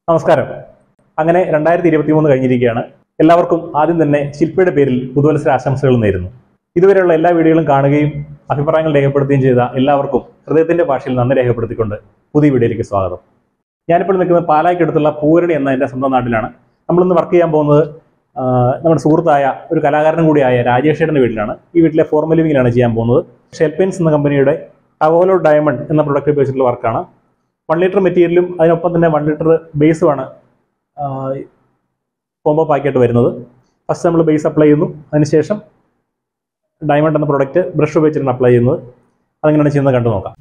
നമസ്കാരം അങ്ങനെ രണ്ടായിരത്തി ഇരുപത്തി മൂന്ന് കഴിഞ്ഞിരിക്കുകയാണ് എല്ലാവർക്കും ആദ്യം തന്നെ ശില്പയുടെ പേരിൽ പുതുവത്സര ആശംസകൾ നേരുന്നു ഇതുവരെയുള്ള എല്ലാ വീഡിയോകളും കാണുകയും അഭിപ്രായങ്ങൾ രേഖപ്പെടുത്തുകയും ചെയ്ത എല്ലാവർക്കും ഹൃദയത്തിന്റെ ഭാഷയിൽ നന്ദി രേഖപ്പെടുത്തിക്കൊണ്ട് പുതിയ വീഡിയോയിലേക്ക് സ്വാഗതം ഞാനിപ്പോൾ നിൽക്കുന്നത് പാലായ്ക്കടുത്തുള്ള പൂരണി എന്ന എൻ്റെ സ്വന്തം നാട്ടിലാണ് നമ്മളിന്ന് വർക്ക് ചെയ്യാൻ പോകുന്നത് ആ, നമ്മുടെ സുഹൃത്തായ ഒരു കലാകാരനും കൂടിയായ രാജേഷേട്ടൻ്റെ വീട്ടിലാണ് ഈ വീട്ടിലെ ഫോർമൽ ലിവിങ്ങിലാണ് ചെയ്യാൻ പോകുന്നത് ഷെൽപെയിൻസ് എന്ന കമ്പനിയുടെ അവോലോ ഡയമണ്ട് എന്ന പ്രൊഡക്റ്റ് ഉപയോഗിച്ചിട്ടുള്ള വർക്കാണ് വൺ ലിറ്റർ മെറ്റീരിയലും അതിനൊപ്പം തന്നെ വൺ ലിറ്റർ ബേസുമാണ് കോംബോ പാക്കായിട്ട് വരുന്നത് ഫസ്റ്റ് നമ്മൾ ബേസ് അപ്ലൈ ചെയ്യുന്നു അതിനുശേഷം ഡയമണ്ട് എന്ന പ്രൊഡക്റ്റ് ബ്രഷ് ഉപയോഗിച്ചിട്ടാണ് അപ്ലൈ ചെയ്യുന്നത് അതെങ്ങനെയാണ് ചെയ്യുന്നത് കണ്ടു നോക്കാം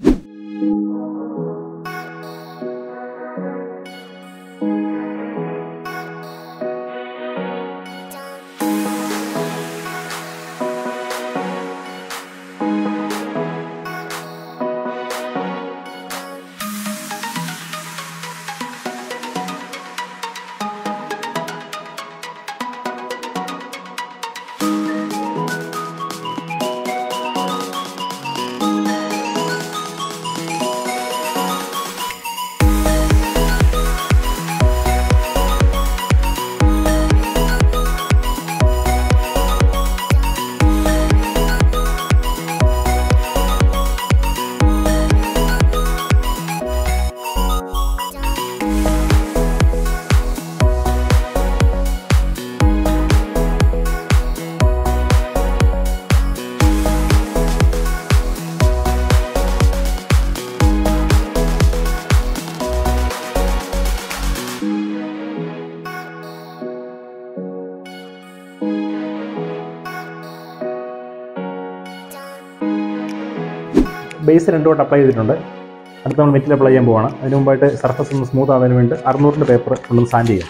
ബേസ് രണ്ടു വട്ടം അപ്ലൈ ചെയ്തിട്ടുണ്ട് അടുത്ത് നമ്മൾ മെറ്റിൽ അപ്ലൈ ചെയ്യാൻ പോവാണ് അതിന് മുമ്പായിട്ട് സർഫസ് ഒന്ന് സ്മൂത്ത് ആവുന്നതിന് വേണ്ടി അറുന്നൂറിൻ്റെ പേപ്പർ കൊണ്ടൊന്ന് സാൻഡ് ചെയ്യാം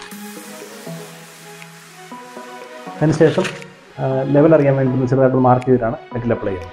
അതിനുശേഷം ലെവൽ അറിയാൻ വേണ്ടി ഒന്ന് ചെറുതായിട്ട് മാർക്ക് ചെയ്തിട്ടാണ് മെറ്റിൽ അപ്ലൈ ചെയ്യുന്നത്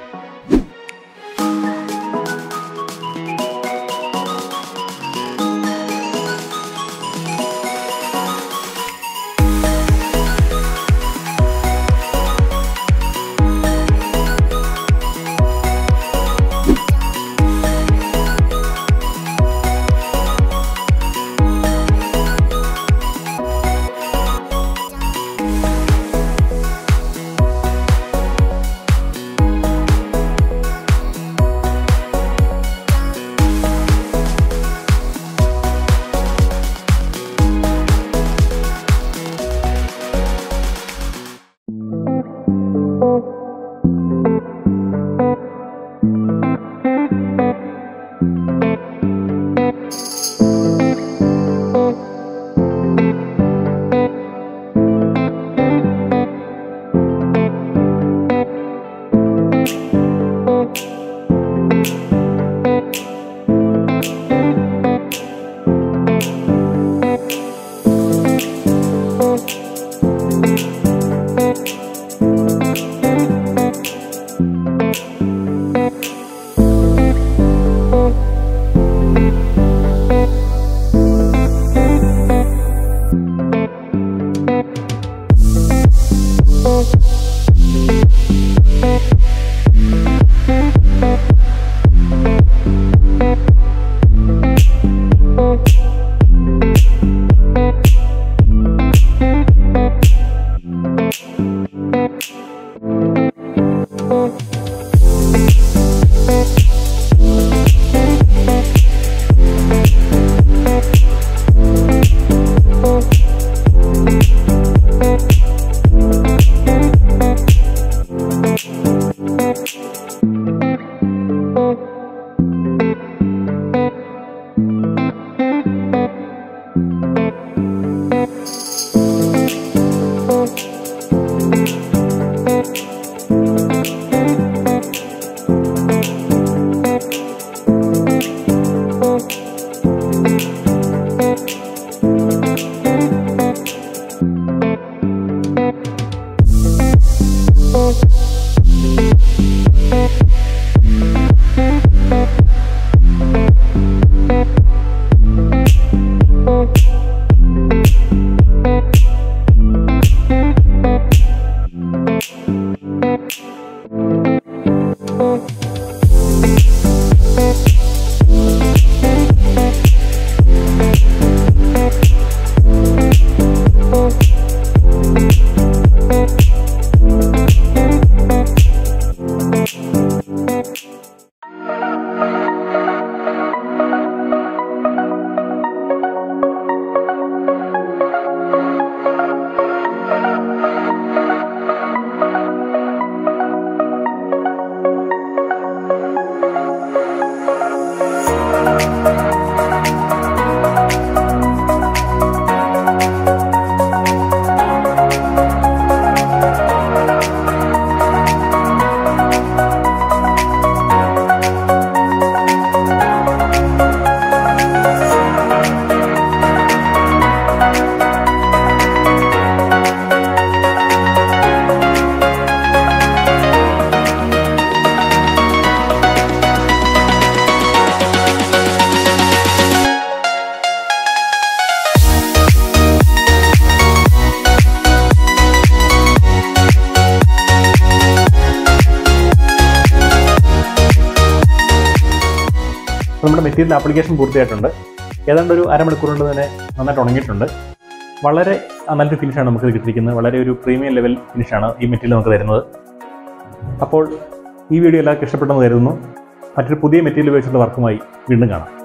അപ്പോൾ നമ്മുടെ മെറ്റീരിയൽ ആപ്ലിക്കേഷൻ പൂർത്തിയായിട്ടുണ്ട് ഏതാണ്ട് ഒരു അരമണിക്കൂർ കൊണ്ട് തന്നെ നന്നായിട്ട് ഉണങ്ങിയിട്ടുണ്ട് വളരെ നല്ലൊരു ഫിനിഷാണ് നമുക്ക് കിട്ടിയിരിക്കുന്നത് വളരെ ഒരു പ്രീമിയം ലെവൽ ഫിനിഷാണ് ഈ മെറ്റീരിയൽ നമുക്ക് തരുന്നത് അപ്പോൾ ഈ വീഡിയോ എല്ലാവർക്കും ഇഷ്ടപ്പെട്ടെന്ന് കരുതുന്നു മറ്റൊരു പുതിയ മെറ്റീരിയൽ ഉപയോഗിച്ചുള്ള വർക്കുമായി വീണ്ടും കാണാം